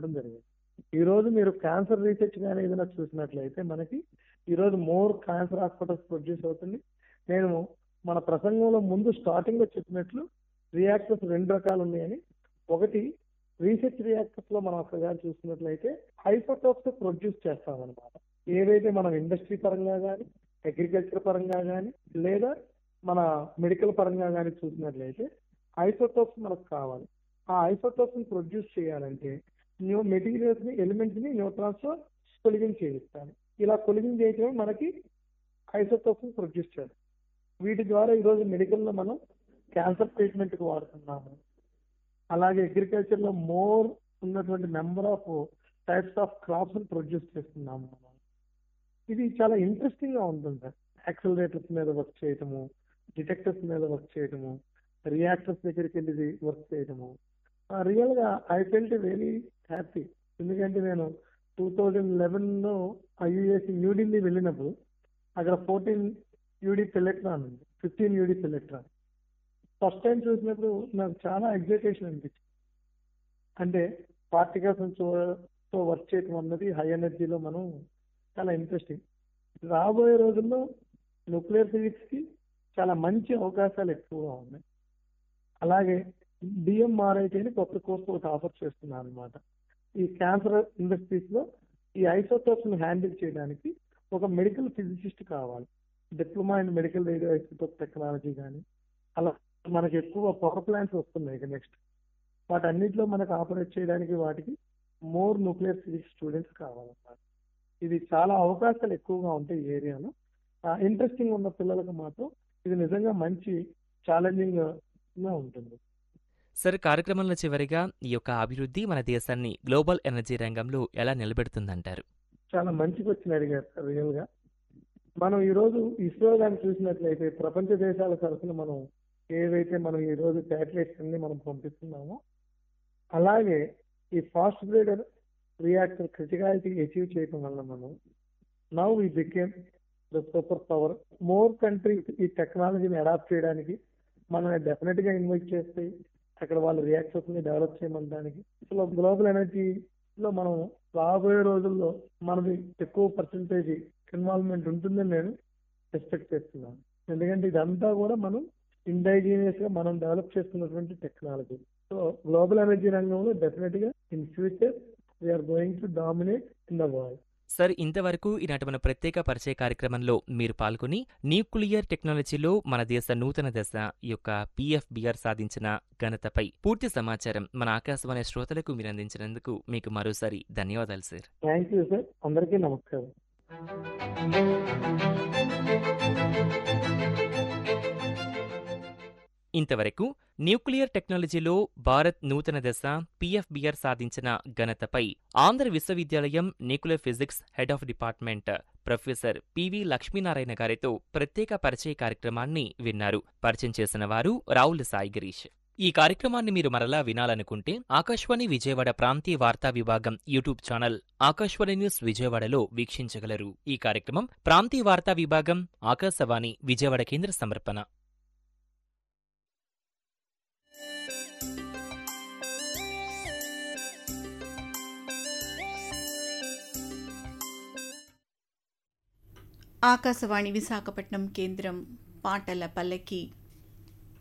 ఉండడం జరిగింది ఈ రోజు మీరు క్యాన్సర్ రీసెర్చ్ కానీ ఏదైనా చూసినట్లయితే మనకి ఈ రోజు మోర్ క్యాన్సర్ హాస్పిటల్స్ ప్రొడ్యూస్ అవుతుంది నేను మన ప్రసంగంలో ముందు స్టార్టింగ్ లో చెప్పినట్లు రియాక్టర్స్ రెండు రకాలు ఉన్నాయని ఒకటి రీసెర్చ్ రియాక్టర్స్ లో మనం అక్కడ కానీ చూసినట్లయితే హైపోటాక్స్ ప్రొడ్యూస్ చేస్తామన్నమాట ఏవైతే మనం ఇండస్ట్రీ పరంగా కానీ అగ్రికల్చర్ పరంగా కానీ లేదా మన మెడికల్ పరంగా కానీ చూసినట్లయితే ఐసోటోప్స్ మనకు కావాలి ఆ ఐసోటోప్స్ ని ప్రొడ్యూస్ చేయాలంటే న్యూ మెటీరియల్స్ ని ఎలిమెంట్స్ ని న్యూట్రాన్స్ తో కొలిగింగ్ చేయిస్తాను ఇలా కొలిగింగ్ చేయటమే మనకి ఐసోటోప్స్ ని ప్రొడ్యూస్ చేయాలి వీటి ద్వారా ఈరోజు మెడికల్ లో మనం క్యాన్సర్ ట్రీట్మెంట్ కి వాడుతున్నాము అలాగే అగ్రికల్చర్ లో మోర్ ఉన్నటువంటి number of types of crops produce చేస్తున్నాము మనం ఇది చాలా ఇంట్రెస్టింగ్ గా ఉంటుంది సార్ యాక్సిలరేటర్స్ మీద వర్క్ చేయటము డిటెక్టర్స్ మీద వర్క్ చేయటము రియాక్టర్స్ దగ్గరికి వెళ్ళి వర్క్ చేయటము రియల్ గా ఐ ఫెల్ట్ వెరీ హ్యాపీ ఎందుకంటే నేను టూ థౌజండ్ లెవెన్ లో ఐయుఎస్ న్యూఢిల్లీ వెళ్ళినప్పుడు అక్కడ ఫోర్టీన్ యూడి పెల్లెక్ట్రాన్ ఉంది fifteen U D pelletron first time చూసినప్పుడు నాకు చాలా ఎగ్జైటేషన్ అనిపించింది అంటే పార్టికల్స్ తో వర్క్ చేయటం అన్నది హై ఎనర్జీలో మనం చాలా ఇంట్రెస్టింగ్ రాబోయే రోజుల్లో న్యూక్లియర్ ఫిజిక్స్ కి చాలా మంచి అవకాశాలు ఎక్కువగా ఉన్నాయి అలాగే డిఎంఆర్ఐటీ అని కొత్త కోర్సు ఒకటి ఆఫర్ చేస్తున్నాను అనమాట ఈ క్యాన్సర్ ఇండస్ట్రీస్ లో ఈ ఐసోటోప్స్ ని హ్యాండిల్ చేయడానికి ఒక మెడికల్ ఫిజిసిస్ట్ కావాలి diploma in medical radio isotope technology కానీ అలా మనకి ఎక్కువ పవర్ ప్లాంట్స్ వస్తున్నాయి ఇక నెక్స్ట్ వాటన్నిటిలో మనకు ఆపరేట్ చేయడానికి వాటికి మోర్ న్యూక్లియర్ ఫిజిక్స్ స్టూడెంట్స్ కావాలన్నమాట ఇది చాలా అవకాశాలు ఎక్కువగా ఉంటాయి ఈ ఏరియాలో ఇంట్రెస్టింగ్ ఉన్న పిల్లలకు మాత్రం ఇది నిజంగా మంచి ఛాలెంజింగ్ గా ఉంటుంది సార్ కార్యక్రమంలో చివరిగా ఈ యొక్క అభివృద్ధి మన దేశాన్ని గ్లోబల్ ఎనర్జీ రంగంలో ఎలా నిలబెడుతుందంటారు చాలా మంచి క్వశ్చన్ అడిగారు సార్ రియల్ గా మనం ఈ రోజు ఇస్రో దాన్ని చూసినట్లయితే ప్రపంచ దేశాల తరఫున మనం ఏవైతే మనం ఈ రోజు శాటిలైట్స్ అన్ని మనం పంపిస్తున్నామో అలాగే ఈ fast breeder reactor criticality achieve చేయడం వల్ల మనం now we became the super power more countries ఈ టెక్నాలజీని అడాప్ట్ చేయడానికి మనల్ని డెఫినెట్ గా ఇన్వైట్ చేస్తాయి అక్కడ వాళ్ళ రియాక్టర్స్ ని డెవలప్ చేయమనడానికి అసలు గ్లోబల్ ఎనర్జీ లో మనం రాబోయే రోజుల్లో మనది ఎక్కువ పర్సంటేజ్ ఇన్వాల్వ్మెంట్ ఉంటుందని నేను ఎక్స్పెక్ట్ చేస్తున్నాను ఎందుకంటే ఇదంతా కూడా మనం ఇండైజీనియస్ గా మనం డెవలప్ చేసుకున్నటువంటి టెక్నాలజీ సో గ్లోబల్ ఎనర్జీ రంగంలో డెఫినెట్ గా in future we are going to dominate in the world sir ఇంతవరకు ఈనాటి మన ప్రత్యేక పరిచయ కార్యక్రమంలో మీరు పాల్గొని న్యూక్లియర్ టెక్నాలజీలో మన దేశ నూతన దశ ఈ యొక్క పిఎఫ్బిఆర్ సాధించిన ఘనతపై పూర్తి సమాచారం మన ఆకాశవాణి శ్రోతలకు మీరు అందించినందుకు మీకు మరోసారి ధన్యవాదాలు సార్ థ్యాంక్ యూ సార్ అందరికీ నమస్కారం ఇంతవరకు న్యూక్లియర్ టెక్నాలజీలో భారత్ నూతన దశ పిఎఫ్బిఆర్ సాధించిన ఘనతపై ఆంధ్ర విశ్వవిద్యాలయం nuclear physics head of department professor P V Lakshminarayana గారితో ప్రత్యేక పరిచయ కార్యక్రమాన్ని విన్నారు పరిచయం చేసిన వారు రావుల సాయి గిరీష్ ఈ కార్యక్రమాన్ని మీరు మరలా వినాలనుకుంటే ఆకాశవాణి విజయవాడ ప్రాంతీయ వార్తా విభాగం యూట్యూబ్ ఛానల్ ఆకాశవాణి న్యూస్ విజయవాడలో వీక్షించగలరు ఈ కార్యక్రమం ప్రాంతీయ వార్తా విభాగం ఆకాశవాణి విజయవాడ కేంద్ర సమర్పణ ఆకాశవాణి విశాఖపట్నం కేంద్రం పాటల పల్లకి